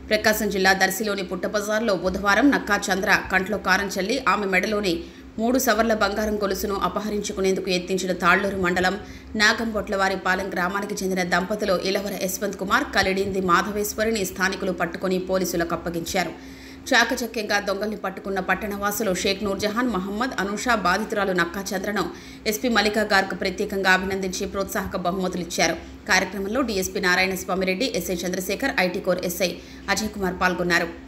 ప్రకాశం జిల్లా దర్శిలోని పుట్టబజార్లో బుధవారం నక్కా చంద్ర కంట్లో కారం చల్లి ఆమె మెడలోని మూడు సవర్ల బంగారం గొలుసును అపహరించుకునేందుకు యత్నించిన తాళ్లూరు మండలం నాగంపొట్లవారిపాలెం గ్రామానికి చెందిన దంపతులు ఇలవర యశ్వంత్ కుమార్ కలిడింది మాధవేశ్వరిని స్థానికులు పట్టుకుని పోలీసులకు అప్పగించారు చాకచక్యంగా దొంగల్ని పట్టుకున్న పట్టణవాసులు షేక్ నూర్జహాన్ మహమ్మద్ అనూషా బాధితురాలు నక్కా చంద్రను ఎస్పీ మల్లికా గార్గ్ ప్రత్యేకంగా అభినందించి ప్రోత్సాహక బహుమతులు ఇచ్చారు కార్యక్రమంలో DSP Narayana Swamireddy SI Chandrashekar IT core SI Ajay Kumar పాల్గొన్నారు